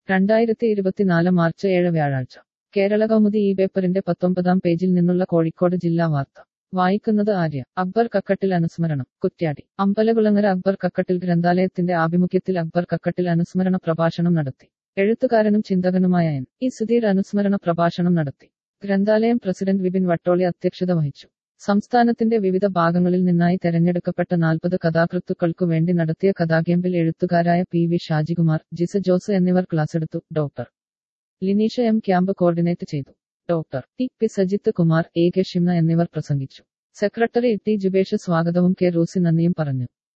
രണ്ടായിരത്തി ഇരുപത്തിനാല് മാർച്ച് ഏഴ് വ്യാഴാഴ്ച കേരള കൗമുദി ഈ പേപ്പറിന്റെ പത്തൊമ്പതാം പേജിൽ നിന്നുള്ള കോഴിക്കോട് ജില്ലാ വാർത്ത വായിക്കുന്നത് ആര്യ അക്ബർ കക്കട്ടിൽ അനുസ്മരണം കുറ്റ്യാടി അമ്പലകുളങ്ങര അക്ബർ കക്കട്ടിൽ ഗ്രന്ഥാലയത്തിന്റെ ആഭിമുഖ്യത്തിൽ അക്ബർ കക്കട്ടിൽ അനുസ്മരണ പ്രഭാഷണം നടത്തി എഴുത്തുകാരനും ചിന്തകനുമായ എൻ ഇ സുധീർ അനുസ്മരണ പ്രഭാഷണം നടത്തി ഗ്രന്ഥാലയം പ്രസിഡന്റ് വിപിൻ വട്ടോളി അധ്യക്ഷത വഹിച്ചു സംസ്ഥാനത്തിന്റെ വിവിധ ഭാഗങ്ങളിൽ നിന്നായി തെരഞ്ഞെടുക്കപ്പെട്ട നാൽപ്പത് കഥാകൃത്തുക്കൾക്കു വേണ്ടി നടത്തിയ കഥാക്യാമ്പിൽ എഴുത്തുകാരായ പി വി ഷാജികുമാർ ജിസ ജോസ് എന്നിവർ ക്ലാസ്സെടുത്തു doctor Lineesha M camp coordinate ചെയ്തു doctor T P Sajith Kumar A K Shimna എന്നിവർ പ്രസംഗിച്ചു സെക്രട്ടറി ടി ജുബേഷ് സ്വാഗതവും കെ റൂസി നന്ദിയും പറഞ്ഞു